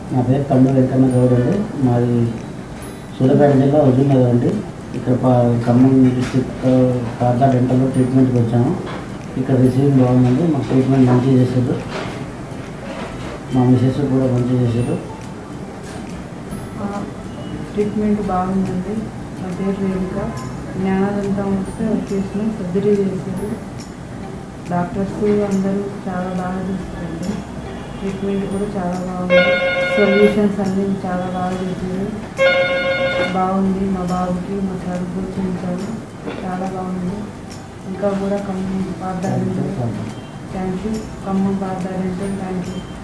నా పేరు తమ్ముడు వెంకన్న గౌడ్ అండి మాది సూర్యాపేట జిల్లా హుజూర్ నగర్ అండి ఇక్కడ పా ఖమ్మం డిస్టిక్ పాత డెంటల్లో ట్రీట్మెంట్కి వచ్చాము ఇక్కడ రిసీవింగ్ బాగుందండి మాకు ట్రీట్మెంట్ మంచిగా చేశారు మా మిసెస్ కూడా మంచిగా చేశారు ఆ, ట్రీట్మెంట్ బాగుందండి నా పేరు రేణుక జ్ఞానానందం వస్తే వచ్చేసిన సర్జరీ చేశారు డాక్టర్స్ అందరూ చాలా బాగా చూస్తారండి ట్రీట్మెంట్ కూడా చాలా బాగుంది సొల్యూషన్స్ అన్నీ చాలా బాగా చేశారు బాగుంది మా బాబుకి మా సార్కి చూపించారు చాలా బాగుంది ఇంకా కూడా ఖమ్మం పాదాలు థ్యాంక్ యూ ఖమ్మం పాదాలు థ్యాంక్ యూ